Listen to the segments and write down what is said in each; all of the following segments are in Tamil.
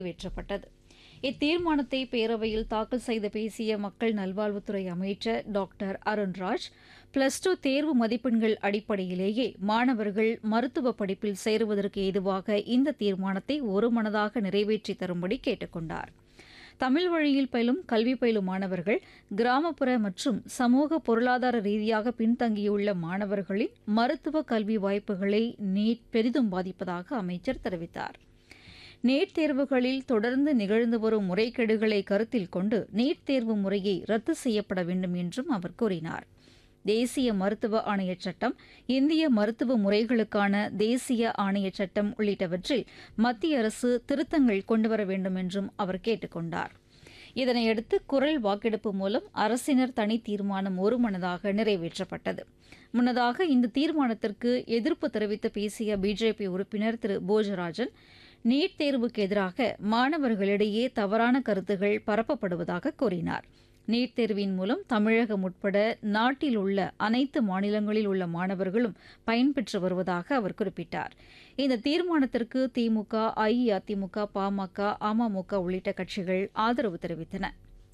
நிறைவேற்றப்பட்டது இத்தீர்மானத்தை பேரவையில் தாக்கல் செய்து பேசிய மக்கள் நல்வாழ்வுத்துறை அமைச்சர் டாக்டர் அருண்ராஜ் பிளஸ் டூ தேர்வு மதிப்பெண்கள் அடிப்படையிலேயே மாணவர்கள் மருத்துவ படிப்பில் சேருவதற்கு ஏதுவாக இந்த தீர்மானத்தை ஒருமனதாக நிறைவேற்றி தரும்படி கேட்டுக் கொண்டார் தமிழ் வழியில் பயிலும் கல்வி பயிலும் மாணவர்கள் கிராமப்புற மற்றும் சமூக பொருளாதார ரீதியாக பின்தங்கியுள்ள மாணவர்களின் மருத்துவ கல்வி வாய்ப்புகளை நீட் பெரிதும் பாதிப்பதாக அமைச்சர் தெரிவித்தார் நீட் தேர்வுகளில் தொடர்ந்து நிகழ்ந்து வரும் முறைகேடுகளை கருத்தில் கொண்டு நீட் தேர்வு முறையை ரத்து செய்யப்பட வேண்டும் என்றும் அவர் கூறினார் தேசிய மருத்துவ ஆணையச் சட்டம் இந்திய மருத்துவ முறைகளுக்கான தேசிய ஆணையச் சட்டம் உள்ளிட்டவற்றில் மத்திய அரசு திருத்தங்கள் கொண்டுவர வேண்டும் என்றும் அவர் கேட்டுக் கொண்டார் இதனையடுத்து குரல் வாக்கெடுப்பு மூலம் அரசினர் தனி தீர்மானம் ஒருமனதாக நிறைவேற்றப்பட்டது முன்னதாக இந்த தீர்மானத்திற்கு எதிர்ப்பு தெரிவித்து பேசிய பிஜேபி உறுப்பினர் திரு போஜராஜன் நீட் தேர்வுக்கு எதிராக மாணவர்களிடையே தவறான கருத்துகள் பரப்பப்படுவதாக கூறினார் நீட் தேர்வின் மூலம் தமிழகம் உட்பட நாட்டில் உள்ள அனைத்து மாநிலங்களில் உள்ள மாணவர்களும் பயன்பெற்று வருவதாக அவர் குறிப்பிட்டார் இந்த தீர்மானத்திற்கு திமுக அஇஅதிமுக பாமக அமமுக உள்ளிட்ட கட்சிகள் ஆதரவு தெரிவித்தன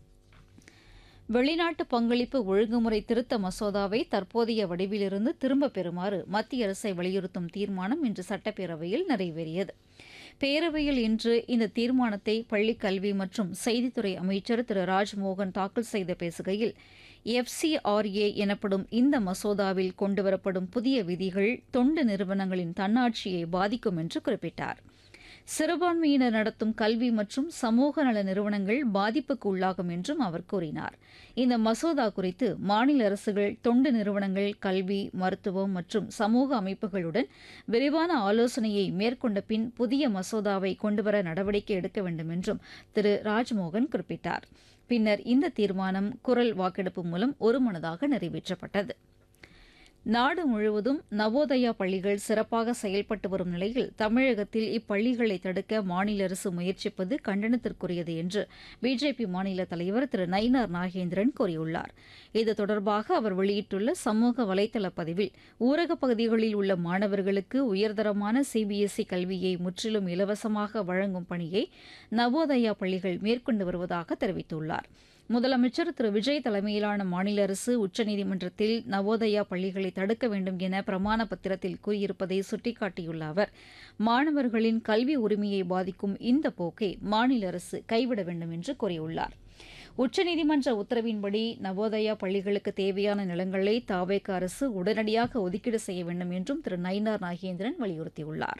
வெளிநாட்டு பங்களிப்பு ஒழுங்குமுறை திருத்த மசோதாவை தற்போதைய வடிவிலிருந்து திரும்பப் பெறுமாறு மத்திய அரசை வலியுறுத்தும் தீர்மானம் இன்று சட்டப்பேரவையில் நிறைவேறியது பேரவையில் இன்று இந்த தீர்மானத்தை பள்ளிக் கல்வி மற்றும் செய்தித்துறை அமைச்சர் திரு ராஜ்மோகன் தாக்கல் செய்து பேசுகையில் எஃப்சிஆர்ஏ எனப்படும் இந்த மசோதாவில் கொண்டுவரப்படும் புதிய விதிகள் தொண்டு நிறுவனங்களின் தன்னாட்சியை பாதிக்கும் என்று குறிப்பிட்டார் சிறுபான்மையினர் நடத்தும் கல்வி மற்றும் சமூக நல நிறுவனங்கள் பாதிப்புக்கு உள்ளாகும் என்றும் அவர் கூறினார் இந்த மசோதா குறித்து மாநில அரசுகள் தொண்டு நிறுவனங்கள் கல்வி மருத்துவம் மற்றும் சமூக அமைப்புகளுடன் விரிவான ஆலோசனையை மேற்கொண்ட பின் புதிய மசோதாவை கொண்டுவர நடவடிக்கை எடுக்க வேண்டும் என்றும் திரு ராஜ்மோகன் குறிப்பிட்டார் பின்னர் இந்த தீர்மானம் குரல் வாக்கெடுப்பு மூலம் ஒருமனதாக நிறைவேற்றப்பட்டது நாடு முழுவதும் நவோதயா பள்ளிகள் சிறப்பாக செயல்பட்டு வரும் நிலையில் தமிழகத்தில் இப்பள்ளிகளை தடுக்க மாநில அரசு முயற்சிப்பது கண்டனத்திற்குரியது என்று பிஜேபி மாநில தலைவர் திரு நயினார் நாகேந்திரன் கூறியுள்ளார் இது தொடர்பாக அவர் வெளியிட்டுள்ள சமூக வலைதள பதிவில் ஊரகப் பகுதிகளில் உள்ள மாணவர்களுக்கு உயர்தரமான சிபிஎஸ்இ கல்வியை முற்றிலும் இலவசமாக வழங்கும் பணியை நவோதயா பள்ளிகள் மேற்கொண்டு வருவதாக தெரிவித்துள்ளார் முதலமைச்சர் திரு விஜய் தலைமையிலான மாநில அரசு உச்சநீதிமன்றத்தில் நவோதயா பள்ளிகளை தடுக்க வேண்டும் என பிரமாண பத்திரத்தில் கூறியிருப்பதை சுட்டிக்காட்டியுள்ள அவர் மாணவர்களின் கல்வி உரிமையை பாதிக்கும் இந்த போக்கை மாநில அரசு கைவிட வேண்டும் என்று கூறியுள்ளார் உச்சநீதிமன்ற உத்தரவின்படி நவோதயா பள்ளிகளுக்கு தேவையான நிலங்களை தாவேக அரசு உடனடியாக ஒதுக்கீடு செய்ய வேண்டும் என்றும் திரு நயினார் நாகேந்திரன் வலியுறுத்தியுள்ளார்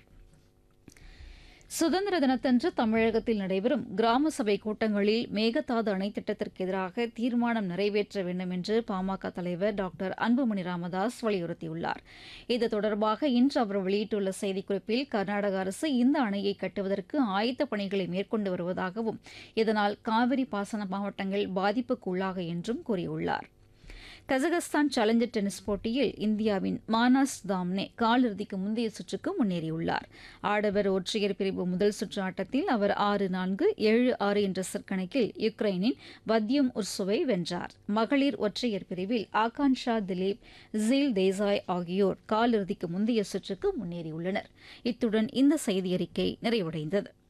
சுதந்திர தினத்தன்று தமிழகத்தில் நடைபெறும் கிராம சபை கூட்டங்களில் மேகதாது அணை திட்டத்திற்கு எதிராக தீர்மானம் நிறைவேற்ற வேண்டும் என்று பாமக தலைவர் டாக்டர் அன்புமணி ராமதாஸ் வலியுறுத்தியுள்ளார் இது தொடர்பாக இன்று அவர் வெளியிட்டுள்ள செய்திக்குறிப்பில் கர்நாடக அரசு இந்த அணையை கட்டுவதற்கு ஆயத்த பணிகளை மேற்கொண்டு வருவதாகவும் இதனால் காவிரி பாசன மாவட்டங்கள் பாதிப்புக்கு உள்ளாக என்றும் கூறியுள்ளார் கஜகஸ்தான் சேலஞ்சர் டென்னிஸ் போட்டியில் இந்தியாவின் மானாஸ் தாம்னே காலிறுதிக்கு முந்தைய சுற்றுக்கு முன்னேறியுள்ளார் ஆடவர் ஒற்றையர் பிரிவு முதல் சுற்று ஆட்டத்தில் அவர் ஆறு நான்கு ஏழு ஆறு என்ற செற்கணக்கில் யுக்ரைனின் வத்யம் உர்சுவை வென்றார் மகளிர் ஒற்றையர் பிரிவில் ஆகான்ஷா திலீப் ஜீல் தேசாய் ஆகியோர் காலிறுதிக்கு முந்தைய சுற்றுக்கு முன்னேறியுள்ளனர் இத்துடன் இந்த செய்தியறிக்கை நிறைவடைந்தது